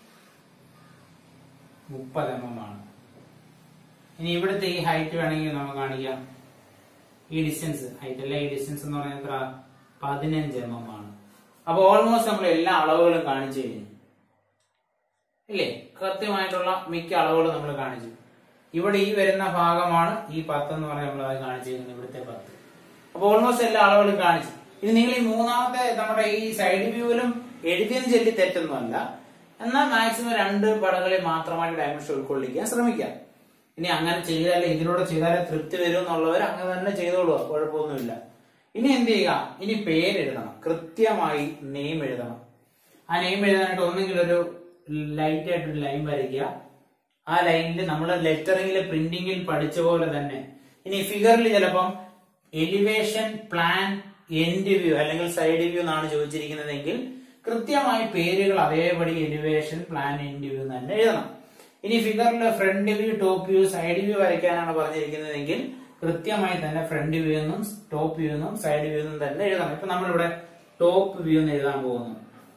മുപ്പത് എം എം ആണ് ഇനി ഇവിടുത്തെ ഈ ഹൈറ്റ് വേണമെങ്കിൽ നമുക്ക് കാണിക്കാം ഈ ഡിസ്റ്റൻസ് ഹൈറ്റ് അല്ല ഈ ഡിസ്റ്റൻസ് എന്ന് പറയുന്നത് എത്ര പതിനഞ്ച് എം എം ആണ് അപ്പൊ ഓൾമോസ്റ്റ് നമ്മൾ എല്ലാ അളവുകളും കാണിച്ചു കഴിഞ്ഞു ഇല്ലേ കൃത്യമായിട്ടുള്ള മിക്ക അളവുകളും നമ്മൾ കാണിച്ചു ഇവിടെ ഈ വരുന്ന ഭാഗമാണ് ഈ പത്ത് എന്ന് പറഞ്ഞാൽ നമ്മൾ അത് കാണിച്ചിരിക്കുന്നത് ഇവിടുത്തെ പത്ത് അപ്പൊ ഓൾമോസ്റ്റ് എല്ലാ അളവുകളും കാണിച്ചു ഇനി നിങ്ങൾ ഈ മൂന്നാമത്തെ നമ്മുടെ ഈ സൈഡ് വ്യൂവിലും എഴുതിയെന്ന് ചൊല്ലി തെറ്റൊന്നുമല്ല എന്നാൽ മാക്സിമം രണ്ട് പടങ്ങളിൽ മാത്രമായിട്ട് ഡയമെൻഷൻ ഉൾക്കൊള്ളിക്കാൻ ശ്രമിക്കാം ഇനി അങ്ങനെ ചെയ്താലേ ഇതിലൂടെ ചെയ്താലേ തൃപ്തി വരും എന്നുള്ളവർ അങ്ങനെ തന്നെ ചെയ്തോളൂ കുഴപ്പമൊന്നുമില്ല ഇനി എന്ത് ചെയ്യുക ഇനി പേരെഴുതണം കൃത്യമായി നെയിം എഴുതണം ആ നെയിം എഴുതാനായിട്ട് ഒന്നെങ്കിൽ ഒരു ലൈറ്റ് ആയിട്ടൊരു ലൈൻ വരയ്ക്കുക ആ ലൈനിൽ നമ്മൾ ലെറ്ററിംഗിൽ പ്രിന്റിംഗിൽ പഠിച്ച പോലെ തന്നെ ഇനി ഫിഗറിൽ ചിലപ്പം എലിവേഷൻ പ്ലാൻ എൻഡ് വ്യൂ അല്ലെങ്കിൽ സൈഡ് വ്യൂ എന്നാണ് ചോദിച്ചിരിക്കുന്നതെങ്കിൽ കൃത്യമായി പേരുകൾ അതേപടി എലിവേഷൻ പ്ലാൻ എൻഡ് വ്യൂ തന്നെ എഴുതണം ഇനി ഫിഗറിൽ front view top view side view വരയ്ക്കാനാണ് പറഞ്ഞിരിക്കുന്നതെങ്കിൽ കൃത്യമായി തന്നെ ഫ്രണ്ട് വ്യൂ എന്നും ടോപ്പ് വ്യൂ എന്നും സൈഡ് വ്യൂ എന്നും തന്നെ എഴുതണം ഇപ്പൊ നമ്മളിവിടെ ടോപ്പ് വ്യൂ എന്ന് എഴുതാൻ പോകുന്നു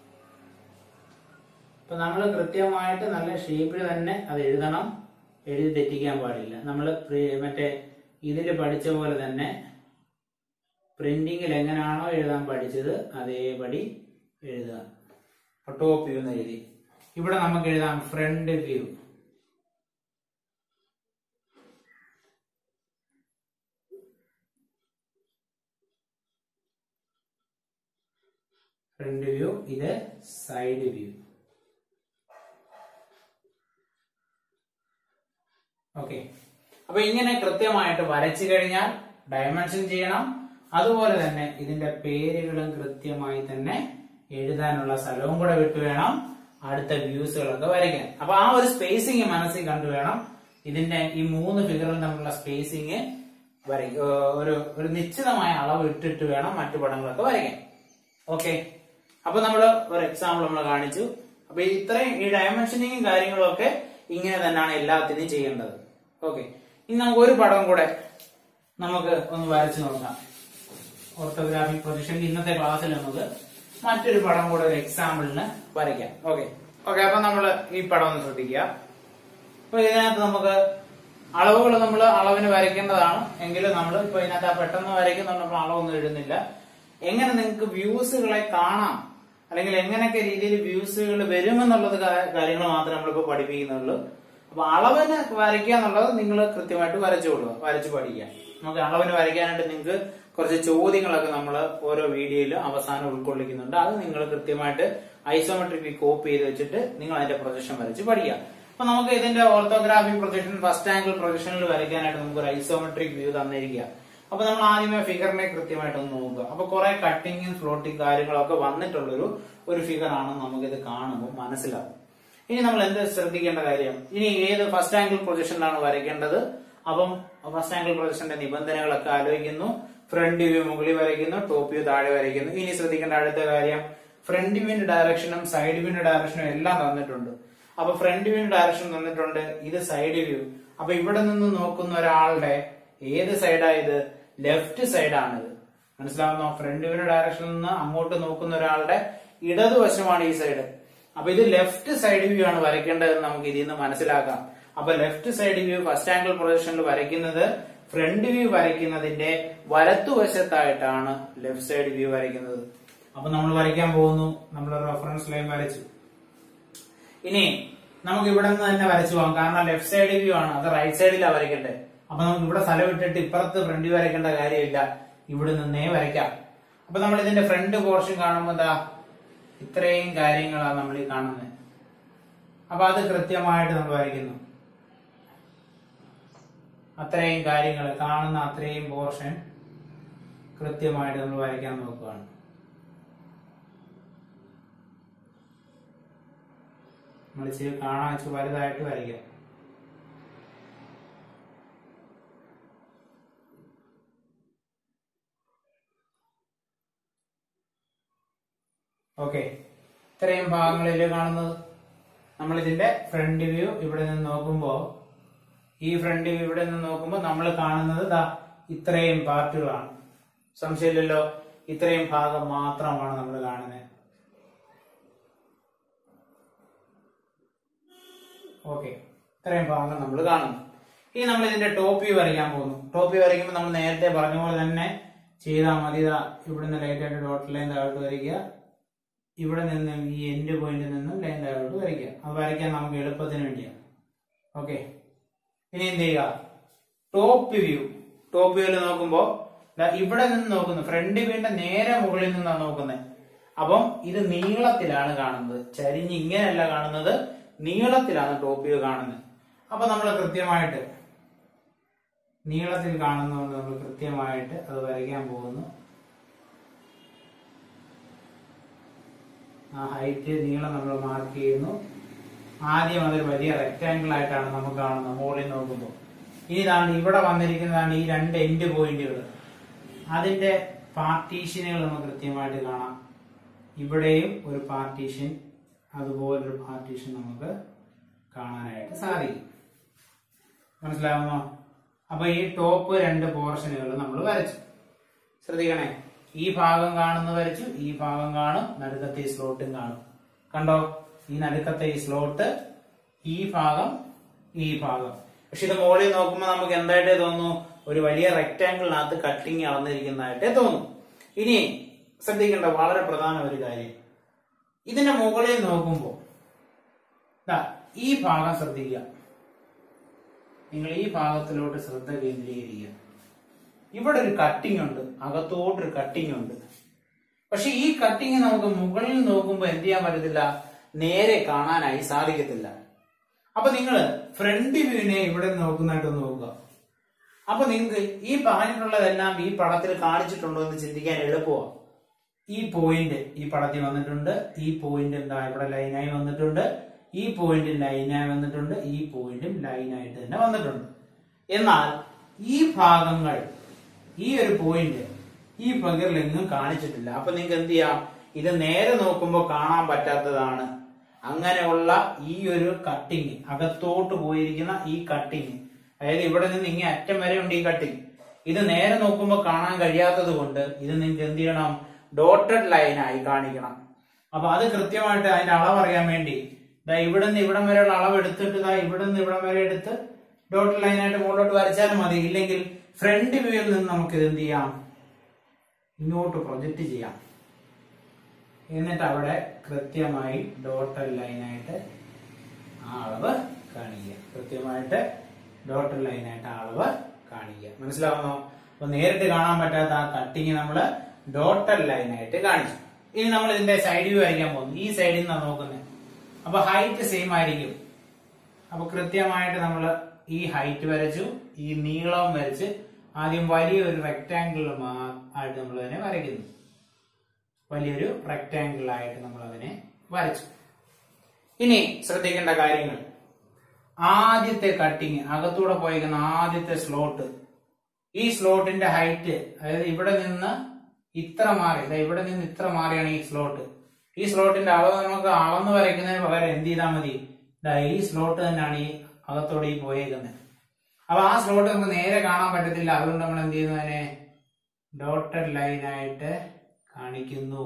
അപ്പൊ നമ്മൾ കൃത്യമായിട്ട് നല്ല ഷേപ്പിൽ തന്നെ അത് എഴുതണം എഴുതി തെറ്റിക്കാൻ പാടില്ല നമ്മൾ മറ്റേ ഇതിൽ പഠിച്ച പോലെ തന്നെ പ്രിന്റിങ്ങിൽ എങ്ങനെയാണോ എഴുതാൻ പഠിച്ചത് അതേപടി എഴുതുക അപ്പൊ ടോപ്പ് വ്യൂ എന്ന് എഴുതി ഇവിടെ നമുക്ക് എഴുതാം ഫ്രണ്ട് വ്യൂ ഫ്രണ്ട് വ്യൂ ഇത് സൈഡ് വ്യൂ ഓക്കെ അപ്പൊ ഇങ്ങനെ കൃത്യമായിട്ട് വരച്ചു കഴിഞ്ഞാൽ ഡയമെൻഷൻ ചെയ്യണം അതുപോലെ തന്നെ ഇതിന്റെ പേരുകളും കൃത്യമായി തന്നെ എഴുതാനുള്ള സ്ഥലവും കൂടെ വിട്ടു വേണം അടുത്ത വ്യൂസുകളൊക്കെ വരയ്ക്കാൻ അപ്പൊ ആ ഒരു സ്പേസിങ് മനസ്സിൽ കണ്ടു വേണം ഇതിന്റെ ഈ മൂന്ന് ഫിഗറുകൾ തമ്മിലുള്ള സ്പേസിങ് വരയ്ക്ക ഒരു ഒരു നിശ്ചിതമായ അളവ് ഇട്ടിട്ട് വേണം മറ്റു പടങ്ങളൊക്കെ വരയ്ക്കാൻ ഓക്കെ അപ്പൊ നമ്മൾ ഒരു എക്സാമ്പിൾ നമ്മൾ കാണിച്ചു അപ്പൊ ഇത്രയും ഈ ഡയമെൻഷനിങ്ങും കാര്യങ്ങളും ഒക്കെ ഇങ്ങനെ തന്നെയാണ് എല്ലാത്തിനും ചെയ്യേണ്ടത് ഓക്കെ ഇനി നമുക്ക് ഒരു പടം കൂടെ നമുക്ക് ഒന്ന് വരച്ചു നോക്കാം ഓർത്തോഗ്രാഫിക് പ്രൊജക്ഷന്റെ ഇന്നത്തെ ക്ലാസ്സിൽ നമുക്ക് മറ്റൊരു പടം കൂടെ ഒരു എക്സാമ്പിളിന് വരയ്ക്കാം ഓക്കെ ഓക്കെ അപ്പൊ നമ്മൾ ഈ പടം ഒന്ന് ശ്രദ്ധിക്കുക അപ്പൊ ഇതിനകത്ത് നമുക്ക് അളവുകൾ നമ്മൾ അളവിന് വരയ്ക്കേണ്ടതാണ് എങ്കിലും നമ്മൾ ഇപ്പൊ ഇതിനകത്ത് ആ പെട്ടെന്ന് വരയ്ക്കുന്നുണ്ട് നമ്മൾ അളവൊന്നും എഴുതുന്നില്ല എങ്ങനെ നിങ്ങൾക്ക് വ്യൂസുകളെ കാണാം അല്ലെങ്കിൽ എങ്ങനെയൊക്കെ രീതിയിൽ വ്യൂസുകൾ വരുമെന്നുള്ളത് കാര്യങ്ങൾ മാത്രമേ നമ്മളിപ്പോ പഠിപ്പിക്കുന്നുള്ളൂ അപ്പൊ അളവിന് വരയ്ക്കുക എന്നുള്ളത് നിങ്ങൾ കൃത്യമായിട്ട് വരച്ചോളുക വരച്ച് പഠിക്കുക നമുക്ക് അളവിന് വരയ്ക്കാനായിട്ട് നിങ്ങൾക്ക് കുറച്ച് ചോദ്യങ്ങളൊക്കെ നമ്മൾ ഓരോ വീഡിയോയിലും അവസാനം ഉൾക്കൊള്ളിക്കുന്നുണ്ട് അത് നിങ്ങൾ കൃത്യമായിട്ട് ഐസോമെട്രിക് കോപ്പി ചെയ്ത് വെച്ചിട്ട് നിങ്ങൾ അതിന്റെ പ്രൊജക്ഷൻ വരച്ച് പഠിക്കുക അപ്പൊ നമുക്ക് ഇതിന്റെ ഓർത്തോഗ്രാഫിക് പ്രൊജക്ഷൻ ഫസ്റ്റ് ആംഗിൾ പ്രൊജക്ഷനിൽ വരയ്ക്കാനായിട്ട് നമുക്ക് ഒരു ഐസോമെട്രിക് വ്യൂ തന്നിരിക്കുക അപ്പൊ നമ്മൾ ആദ്യമേ ഫിഗറിനെ കൃത്യമായിട്ട് ഒന്ന് നോക്കുക അപ്പൊ കുറെ കട്ടിങ്ങും ഫ്ലോട്ടിങ് കാര്യങ്ങളൊക്കെ വന്നിട്ടുള്ളൊരു ഒരു ഫിഗർ ആണെന്ന് നമുക്കിത് കാണുമ്പോൾ മനസ്സിലാവും ഇനി നമ്മൾ എന്ത് ശ്രദ്ധിക്കേണ്ട കാര്യം ഇനി ഏത് ഫസ്റ്റ് ആംഗിൾ പ്രൊജക്ഷനിലാണ് വരയ്ക്കേണ്ടത് അപ്പം ഫസ്റ്റ് ആംഗിൾ പ്രൊജക്ഷന്റെ നിബന്ധനകളൊക്കെ ആലോചിക്കുന്നു ഫ്രണ്ട് വ്യൂ മുകളിൽ വരയ്ക്കുന്നു ടോപ്പ് വ്യൂ താഴെ വരയ്ക്കുന്നു ഇനി ശ്രദ്ധിക്കേണ്ട അടുത്ത കാര്യം ഫ്രണ്ട് വ്യൂവിന്റെ ഡയറക്ഷനും സൈഡ് വ്യൂവിന്റെ ഡയറക്ഷനും എല്ലാം തന്നിട്ടുണ്ട് അപ്പൊ ഫ്രണ്ട് വ്യൂവിന്റെ ഡയറക്ഷൻ തന്നിട്ടുണ്ട് ഇത് സൈഡ് വ്യൂ അപ്പൊ ഇവിടെ നിന്ന് നോക്കുന്ന ഒരാളുടെ ഏത് സൈഡായത് ലെഫ്റ്റ് സൈഡാണിത് മനസ്സിലാവുന്നോ ഫ്രണ്ട് വ്യൂവിന്റെ ഡയറക്ഷനിൽ നിന്ന് അങ്ങോട്ട് നോക്കുന്ന ഒരാളുടെ ഇടതുവശമാണ് ഈ സൈഡ് അപ്പൊ ഇത് ലെഫ്റ്റ് സൈഡ് വ്യൂ ആണ് വരയ്ക്കേണ്ടതെന്ന് നമുക്ക് ഇതിൽ നിന്ന് മനസ്സിലാക്കാം അപ്പൊ left side view first angle പ്രൊജക്ഷനിൽ വരയ്ക്കുന്നത് ഫ്രണ്ട് വ്യൂ വരയ്ക്കുന്നതിന്റെ വലത്തുവശത്തായിട്ടാണ് ലെഫ്റ്റ് സൈഡ് വ്യൂ വരയ്ക്കുന്നത് അപ്പൊ നമ്മൾ വരയ്ക്കാൻ പോകുന്നു നമ്മൾ റെഫറൻസ് ലൈൻ വരച്ചു ഇനി നമുക്ക് ഇവിടെ നിന്ന് തന്നെ വരച്ചു പോകാം കാരണം ലെഫ്റ്റ് സൈഡ് വ്യൂ ആണ് അത് റൈറ്റ് സൈഡിലാണ് വരയ്ക്കണ്ടേ അപ്പൊ നമുക്ക് ഇവിടെ സ്ഥലം ഇട്ടിട്ട് ഇപ്പുറത്ത് ഫ്രണ്ട് വ്യൂ വരയ്ക്കേണ്ട കാര്യമില്ല ഇവിടെ നിന്നേ വരയ്ക്കാം അപ്പൊ നമ്മൾ ഇതിന്റെ ഫ്രണ്ട് പോർഷൻ കാണുമ്പോൾ എന്താ ഇത്രയും കാര്യങ്ങളാണ് നമ്മൾ ഈ കാണുന്നത് അപ്പൊ അത് കൃത്യമായിട്ട് നമ്മൾ വരയ്ക്കുന്നു അത്രയും കാര്യങ്ങൾ കാണുന്ന അത്രയും പോർഷൻ കൃത്യമായിട്ട് നമ്മൾ വരയ്ക്കാൻ നോക്കുകയാണ് നമ്മൾ ഇച്ചിരി കാണാൻ വെച്ച് വലുതായിട്ട് വരയ്ക്കാം ഓക്കെ ഇത്രയും ഭാഗങ്ങളില് കാണുന്നത് നമ്മൾ ഇതിന്റെ ഫ്രണ്ട് വ്യൂ ഇവിടെ നിന്ന് നോക്കുമ്പോ ഈ ഫ്രണ്ട് വ്യൂ ഇവിടെ നിന്ന് നോക്കുമ്പോൾ നമ്മൾ കാണുന്നത് ദാ ഇത്രയും പാർട്ടുകളാണ് സംശയമില്ലല്ലോ ഇത്രയും ഭാഗം മാത്രമാണ് നമ്മൾ കാണുന്നത് ഓക്കെ ഇത്രയും ഭാഗം നമ്മൾ കാണുന്നു ഇനി നമ്മൾ ഇതിന്റെ ടോപ്പ് വ്യൂ വരയ്ക്കാൻ പോകുന്നു ടോപ്പ് വ്യൂ വരയ്ക്കുമ്പോൾ നമ്മൾ നേരത്തെ പറഞ്ഞ പോലെ തന്നെ ചെയ്താൽ മതി ഇതാ ഇവിടുന്ന് ലൈറ്റ് ആയിട്ട് ഡോട്ട് ലൈൻ താഴോട്ട് വരയ്ക്കുക ഇവിടെ നിന്ന് ഈ എൻഡ് പോയിന്റിൽ നിന്നും ലൈൻ താഴോട്ട് വരയ്ക്കുക അത് വരയ്ക്കാൻ നമുക്ക് എളുപ്പത്തിന് വേണ്ടിയാണ് ഓക്കെ ഇനി എന്ത് ചെയ്യുക ടോപ്പ് വ്യൂ ടോപ്പ് വ്യൂവിൽ നോക്കുമ്പോൾ ഇവിടെ നിന്ന് നോക്കുന്നു ഫ്രണ്ട് വ്യൂവിന്റെ നേരെ മുകളിൽ നിന്നാണ് നോക്കുന്നത് അപ്പം ഇത് നീളത്തിലാണ് കാണുന്നത് ചരിഞ്ഞ് ഇങ്ങനെയല്ല കാണുന്നത് നീളത്തിലാണ് ടോപ്പ് വ്യൂ കാണുന്നത് അപ്പൊ നമ്മൾ കൃത്യമായിട്ട് നീളത്തിൽ കാണുന്നതുകൊണ്ട് നമ്മൾ കൃത്യമായിട്ട് അത് വരയ്ക്കാൻ പോകുന്നു ആ ഹൈറ്റ് നീളം നമ്മൾ മാർക്ക് ചെയ്യുന്നു ആദ്യം അതൊരു വലിയ റെക്ടാങ്കിൾ ആയിട്ടാണ് നമുക്ക് കാണുന്നത് മുകളിൽ നോക്കുമ്പോൾ ഇനി ഇതാണ് ഇവിടെ വന്നിരിക്കുന്നതാണ് ഈ രണ്ട് എൻഡ് പോയിന്റുകൾ അതിന്റെ പാർട്ടീഷനുകൾ നമുക്ക് കൃത്യമായിട്ട് കാണാം ഇവിടെയും ഒരു പാർട്ടീഷൻ അതുപോലൊരു പാർട്ടീഷൻ നമുക്ക് കാണാനായിട്ട് സാധിക്കും മനസ്സിലാവുന്നോ അപ്പൊ ഈ ടോപ്പ് രണ്ട് പോർഷനുകൾ നമ്മൾ വരച്ചു ശ്രദ്ധിക്കണേ ഈ ഭാഗം കാണുന്ന വരച്ചു ഈ ഭാഗം കാണും നടുക്കത്തെ ഈ സ്ലോട്ടും കാണും കണ്ടോ ഈ നടുക്കത്തെ ഈ സ്ലോട്ട് ഈ ഭാഗം ഈ ഭാഗം പക്ഷെ ഇത് മുകളിൽ നോക്കുമ്പോൾ നമുക്ക് എന്തായിട്ടേ തോന്നുന്നു ഒരു വലിയ റെക്ടാങ്കിളിനകത്ത് കട്ടിങ് അളന്നിരിക്കുന്നതായിട്ടേ തോന്നും ഇനി ശ്രദ്ധിക്കേണ്ട വളരെ പ്രധാന ഒരു കാര്യം ഇതിന്റെ മുകളിൽ നോക്കുമ്പോൾ ദാ ഈ ഭാഗം ശ്രദ്ധിക്കുക നിങ്ങൾ ഈ ഭാഗത്തിലോട്ട് ശ്രദ്ധ കേന്ദ്രീകരിക്കുക ഇവിടെ ഒരു കട്ടിംഗ് ഉണ്ട് അകത്തോട്ടൊരു കട്ടിംഗ് ഉണ്ട് പക്ഷെ ഈ കട്ടിങ് നമുക്ക് മുകളിൽ നോക്കുമ്പോൾ എന്ത് ചെയ്യാൻ പറ്റത്തില്ല നേരെ കാണാനായി സാധിക്കത്തില്ല അപ്പൊ നിങ്ങൾ ഫ്രണ്ട് വ്യൂവിനെ ഇവിടെ നോക്കുന്നതായിട്ട് നോക്കുക അപ്പൊ നിങ്ങൾക്ക് ഈ പറഞ്ഞിട്ടുള്ളതെല്ലാം ഈ പടത്തിൽ കാണിച്ചിട്ടുണ്ടോ എന്ന് ചിന്തിക്കാൻ എളുപ്പമാണ് ഈ പോയിന്റ് ഈ പടത്തിൽ വന്നിട്ടുണ്ട് ഈ പോയിന്റ് എന്താ ഇവിടെ ലൈനായി വന്നിട്ടുണ്ട് ഈ പോയിന്റ് ലൈനായി വന്നിട്ടുണ്ട് ഈ പോയിന്റും ലൈനായിട്ട് തന്നെ വന്നിട്ടുണ്ട് എന്നാൽ ഈ ഭാഗങ്ങൾ ഈ ഒരു പോയിന്റ് ഈ പകറിലെങ്ങും കാണിച്ചിട്ടില്ല അപ്പൊ നിങ്ങൾക്ക് എന്ത് ചെയ്യാം ഇത് നേരെ നോക്കുമ്പോൾ കാണാൻ പറ്റാത്തതാണ് അങ്ങനെയുള്ള ഈ ഒരു കട്ടിങ് അകത്തോട്ട് പോയിരിക്കുന്ന ഈ കട്ടിങ് അതായത് ഇവിടെ നിന്ന് ഇങ്ങനെ അറ്റം വരെ ഉണ്ട് ഈ കട്ടിങ് ഇത് നേരെ നോക്കുമ്പോൾ കാണാൻ കഴിയാത്തത് കൊണ്ട് ഇത് നിങ്ങൾക്ക് എന്ത് ചെയ്യണം ഡോട്ടഡ് ലൈനായി കാണിക്കണം അപ്പൊ അത് കൃത്യമായിട്ട് അതിന്റെ അളവ് അറിയാൻ വേണ്ടി ദാ ഇവിടെ നിന്ന് ഇവിടം വരെയുള്ള അളവ് എടുത്തിട്ട് ദാ ഇവിടെ നിന്ന് ഇവിടം വരെ എടുത്ത് ഡോട്ടഡ് ലൈനായിട്ട് മുകളിലോട്ട് വരച്ചാലും മതി ഇല്ലെങ്കിൽ ഫ്രണ്ട് വ്യൂവിൽ നിന്ന് നമുക്ക് ഇത് എന്ത് ചെയ്യാം ഇങ്ങോട്ട് പ്രൊജക്റ്റ് ചെയ്യാം എന്നിട്ട് അവിടെ കൃത്യമായി ഡോട്ടഡ് ലൈനായിട്ട് ആ അളവ് കാണിക്കുക കൃത്യമായിട്ട് ഡോട്ടഡ് ലൈനായിട്ട് ആ അളവ് കാണിക്കുക മനസ്സിലാവുന്നോ അപ്പൊ നേരിട്ട് കാണാൻ പറ്റാത്ത ആ കട്ടിങ് നമ്മൾ ഡോട്ടഡ് ലൈനായിട്ട് കാണിച്ചു ഇനി നമ്മൾ ഇതിന്റെ സൈഡ് വ്യൂ വരയ്ക്കാൻ പോകുന്നു ഈ സൈഡിൽ നിന്നാണ് നോക്കുന്നത് അപ്പൊ ഹൈറ്റ് സെയിം ആയിരിക്കും അപ്പൊ കൃത്യമായിട്ട് നമ്മൾ ഈ ഹൈറ്റ് വരച്ചു ഈ നീളവും വരച്ച് ആദ്യം വലിയൊരു റെക്ടാങ്കിൾ ആയിട്ട് നമ്മൾ അതിനെ വരയ്ക്കുന്നു വലിയൊരു റെക്ടാങ്കിൾ ആയിട്ട് നമ്മൾ അതിനെ വരച്ചു ഇനി ശ്രദ്ധിക്കേണ്ട കാര്യങ്ങൾ ആദ്യത്തെ കട്ടിങ് അകത്തൂടെ പോയിരിക്കുന്ന ആദ്യത്തെ സ്ലോട്ട് ഈ സ്ലോട്ടിന്റെ ഹൈറ്റ് അതായത് ഇവിടെ നിന്ന് ഇത്ര മാറി ദാ ഇവിടെ നിന്ന് ഇത്ര മാറിയാണ് ഈ സ്ലോട്ട് ഈ സ്ലോട്ടിന്റെ അളവ് നമുക്ക് അളന്ന് വരയ്ക്കുന്നതിന് പകരം എന്ത് ചെയ്താൽ മതി ദാ ഈ സ്ലോട്ട് തന്നെയാണ് ഈ അകത്തോടെ ഈ പോയേക്കുന്നത് അപ്പൊ ആ സ്ലോട്ട് നമുക്ക് നേരെ കാണാൻ പറ്റത്തില്ല അതുകൊണ്ട് നമ്മൾ എന്ത് ചെയ്യുന്നു അതിനെ ഡോട്ടഡ് ലൈനായിട്ട് കാണിക്കുന്നു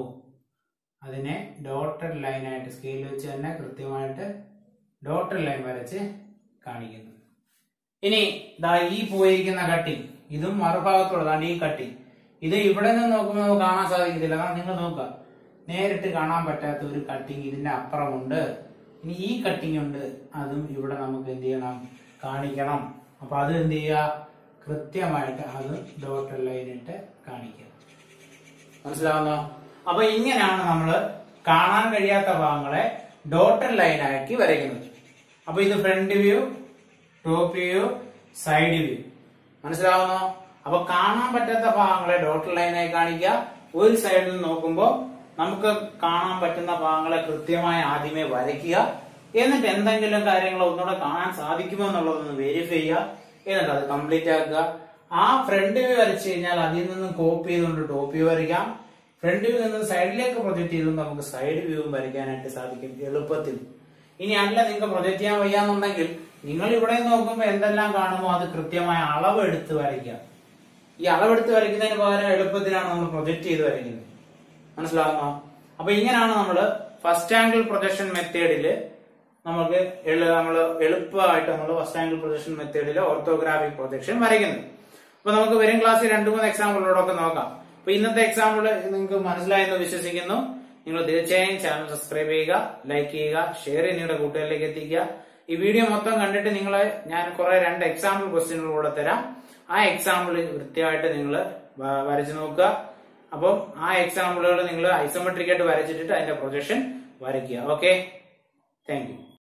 അതിനെ ഡോട്ടഡ് ലൈനായിട്ട് സ്കെയിൽ വെച്ച് തന്നെ കൃത്യമായിട്ട് ഡോട്ടഡ് ലൈൻ വരച്ച് കാണിക്കുന്നു ഇനി ദാ ഈ പോയിരിക്കുന്ന കട്ടിങ് ഇതും മറുഭാഗത്തുള്ളതാണ് ഈ കട്ടിങ് ഇത് ഇവിടെ നിന്ന് നോക്കുമ്പോൾ നമുക്ക് കാണാൻ സാധിക്കത്തില്ല കാരണം നിങ്ങൾ നോക്കുക നേരിട്ട് കാണാൻ പറ്റാത്ത ഒരു കട്ടിങ് ഇതിന്റെ അപ്പുറമുണ്ട് ഇനി ഈ കട്ടിങ് ഉണ്ട് അതും ഇവിടെ നമുക്ക് എന്ത് ചെയ്യണം കാണിക്കണം അപ്പൊ അത് എന്ത് ചെയ്യുക കൃത്യമായിട്ട് അത് ഡോട്ടർ ലൈനിട്ട് കാണിക്കുക മനസ്സിലാവുന്നോ അപ്പൊ ഇങ്ങനെയാണ് നമ്മൾ കാണാൻ കഴിയാത്ത ഭാഗങ്ങളെ ഡോട്ടർ ലൈനാക്കി വരയ്ക്കുന്നത് അപ്പൊ ഇത് front view top view side view മനസ്സിലാവുന്നോ അപ്പൊ കാണാൻ പറ്റാത്ത ഭാഗങ്ങളെ ഡോട്ടർ ലൈനായി കാണിക്കുക ഒരു സൈഡിൽ നിന്ന് നോക്കുമ്പോൾ നമുക്ക് കാണാൻ പറ്റുന്ന ഭാഗങ്ങളെ കൃത്യമായി ആദ്യമേ വരയ്ക്കുക എന്നിട്ട് എന്തെങ്കിലും കാര്യങ്ങൾ ഒന്നുകൂടെ കാണാൻ സാധിക്കുമോ എന്നുള്ളതൊന്ന് വെരിഫൈ ചെയ്യുക എന്നിട്ട് അത് കംപ്ലീറ്റ് ആക്കുക ആ ഫ്രണ്ട് വ്യൂ വരച്ചു കഴിഞ്ഞാൽ അതിൽ നിന്നും കോപ്പി ചെയ്തുകൊണ്ട് ടോപ്പ് വ്യൂ വരയ്ക്കാം ഫ്രണ്ട് വ്യൂ നിന്ന് സൈഡിലേക്ക് പ്രൊജക്ട് ചെയ്തുകൊണ്ട് നമുക്ക് സൈഡ് വ്യൂവും വരയ്ക്കാനായിട്ട് സാധിക്കും എളുപ്പത്തിൽ ഇനി അല്ല നിങ്ങൾക്ക് പ്രൊജക്ട് ചെയ്യാൻ വയ്യാന്നുണ്ടെങ്കിൽ നിങ്ങൾ ഇവിടെ നോക്കുമ്പോൾ എന്തെല്ലാം കാണുമോ അത് കൃത്യമായ അളവ് എടുത്ത് വരയ്ക്കുക ഈ അളവെടുത്ത് വരയ്ക്കുന്നതിന് പകരം എളുപ്പത്തിലാണ് നമ്മൾ പ്രൊജക്ട് ചെയ്ത് വരയ്ക്കുന്നത് മനസ്സിലാകുന്നോ അപ്പൊ ഇങ്ങനെയാണ് നമ്മൾ ഫസ്റ്റ് ആംഗിൾ പ്രൊജക്ഷൻ മെത്തേഡിൽ നമുക്ക് നമ്മൾ എളുപ്പമായിട്ട് നമ്മൾ ഫസ്റ്റ് ആംഗിൾ പ്രൊജക്ഷൻ മെത്തേഡിൽ ഓർത്തോഗ്രാഫിക് പ്രൊജക്ഷൻ വരയ്ക്കുന്നത് അപ്പൊ നമുക്ക് വരും ക്ലാസ്സിൽ രണ്ടു മൂന്ന് എക്സാമ്പിളോടൊക്കെ നോക്കാം അപ്പൊ ഇന്നത്തെ എക്സാമ്പിൾ നിങ്ങൾക്ക് മനസ്സിലായെന്ന് വിശ്വസിക്കുന്നു നിങ്ങൾ തീർച്ചയായും ചാനൽ സബ്സ്ക്രൈബ് ചെയ്യുക ലൈക്ക് ചെയ്യുക ഷെയർ ചെയ്ത് നിങ്ങളുടെ കൂട്ടുകാരിലേക്ക് എത്തിക്കുക ഈ വീഡിയോ മൊത്തം കണ്ടിട്ട് നിങ്ങൾ ഞാൻ കുറെ രണ്ട് എക്സാമ്പിൾ ക്വസ്റ്റ്യനുകൾ കൂടെ തരാം ആ എക്സാമ്പിൾ കൃത്യമായിട്ട് നിങ്ങൾ വരച്ചു നോക്കുക അപ്പം ആ എക്സാമ്പിളുകൾ നിങ്ങൾ ഐസോമെട്രിക് ആയിട്ട് വരച്ചിട്ട് അതിന്റെ പ്രൊജക്ഷൻ വരയ്ക്കുക ഓക്കെ താങ്ക് യു